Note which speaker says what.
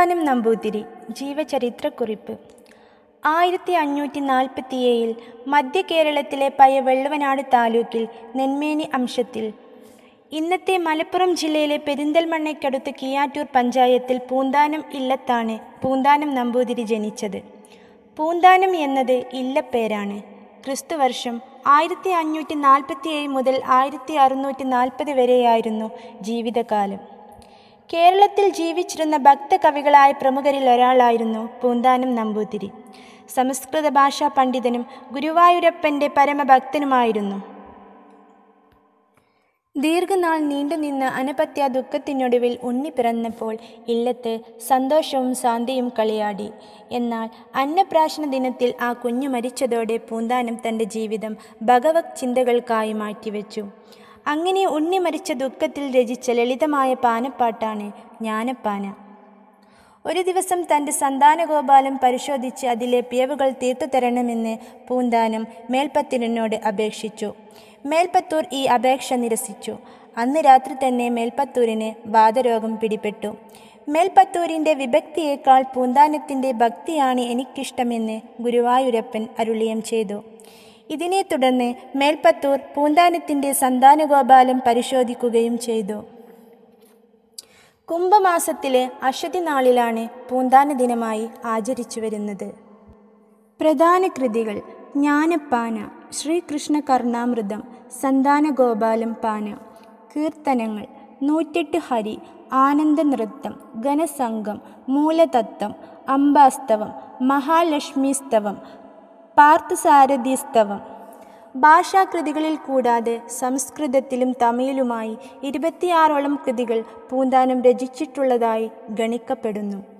Speaker 1: പൂന്താനം നമ്പൂതിരി ജീവചരിത്രക്കുറിപ്പ് ആയിരത്തി അഞ്ഞൂറ്റി നാൽപ്പത്തിയേഴിൽ മധ്യ കേരളത്തിലെ പഴയ വെള്ളുവനാട് താലൂക്കിൽ നെന്മേനി അംശത്തിൽ ഇന്നത്തെ മലപ്പുറം ജില്ലയിലെ പെരിന്തൽമണ്ണയ്ക്കടുത്ത് കിയാറ്റൂർ പഞ്ചായത്തിൽ പൂന്താനം ഇല്ലത്താണ് പൂന്താനം നമ്പൂതിരി ജനിച്ചത് പൂന്താനം എന്നത് ഇല്ലപ്പേരാണ് ക്രിസ്തുവർഷം ആയിരത്തി അഞ്ഞൂറ്റി നാൽപ്പത്തിയേഴ് മുതൽ ആയിരത്തി അറുന്നൂറ്റി നാൽപ്പത് വരെയായിരുന്നു ജീവിതകാലം കേരളത്തിൽ ജീവിച്ചിരുന്ന ഭക്തകവികളായ പ്രമുഖരിൽ ഒരാളായിരുന്നു പൂന്താനം നമ്പൂതിരി സംസ്കൃത ഭാഷാ പണ്ഡിതനും ഗുരുവായൂരപ്പൻ്റെ പരമഭക്തനുമായിരുന്നു ദീർഘനാൾ നീണ്ടുനിന്ന അനപത്യ ദുഃഖത്തിനൊടുവിൽ ഉണ്ണി പിറന്നപ്പോൾ ഇല്ലത്ത് സന്തോഷവും ശാന്തിയും കളിയാടി എന്നാൽ അന്നപ്രാശന ദിനത്തിൽ ആ കുഞ്ഞു മരിച്ചതോടെ പൂന്താനം തൻ്റെ ജീവിതം ഭഗവത് ചിന്തകൾക്കായി മാറ്റിവെച്ചു അങ്ങനെ ഉണ്ണി മരിച്ച ദുഃഖത്തിൽ രചിച്ച ലളിതമായ പാനപ്പാട്ടാണ് ജ്ഞാനപ്പാന ഒരു ദിവസം തൻ്റെ സന്താനഗോപാലം പരിശോധിച്ച് അതിലെ പിയവുകൾ തീർത്തു തരണമെന്ന് പൂന്താനം മേൽപ്പത്തൂരിനോട് അപേക്ഷിച്ചു മേൽപ്പത്തൂർ ഈ അപേക്ഷ നിരസിച്ചു അന്ന് രാത്രി തന്നെ മേൽപ്പത്തൂരിന് വാതരോഗം പിടിപെട്ടു മേൽപ്പത്തൂരിൻ്റെ വിഭക്തിയേക്കാൾ പൂന്താനത്തിൻ്റെ ഭക്തിയാണ് എനിക്കിഷ്ടമെന്ന് ഗുരുവായൂരപ്പൻ അരുളിയം ചെയ്തു ഇതിനെ തുടർന്ന് മേൽപ്പത്തൂർ പൂന്താനത്തിൻ്റെ സന്താനഗോപാലം പരിശോധിക്കുകയും ചെയ്തു കുംഭമാസത്തിലെ അശ്വതി നാളിലാണ് പൂന്താന ദിനമായി ആചരിച്ചു വരുന്നത് പ്രധാന കൃതികൾ ജ്ഞാനപ്പാന ശ്രീകൃഷ്ണ കർണാമൃതം സന്താനഗോപാലം പാന കീർത്തനങ്ങൾ നൂറ്റെട്ട് ഹരി ആനന്ദ നൃത്തം ഘനസംഘം മൂലതത്വം അംബാസ്തവം മഹാലക്ഷ്മീസ്തവം പാർത്ഥസാരഥീസ്തവം ഭാഷാകൃതികളിൽ കൂടാതെ സംസ്കൃതത്തിലും തമിഴിലുമായി ഇരുപത്തിയാറോളം കൃതികൾ പൂന്താനം രചിച്ചിട്ടുള്ളതായി ഗണിക്കപ്പെടുന്നു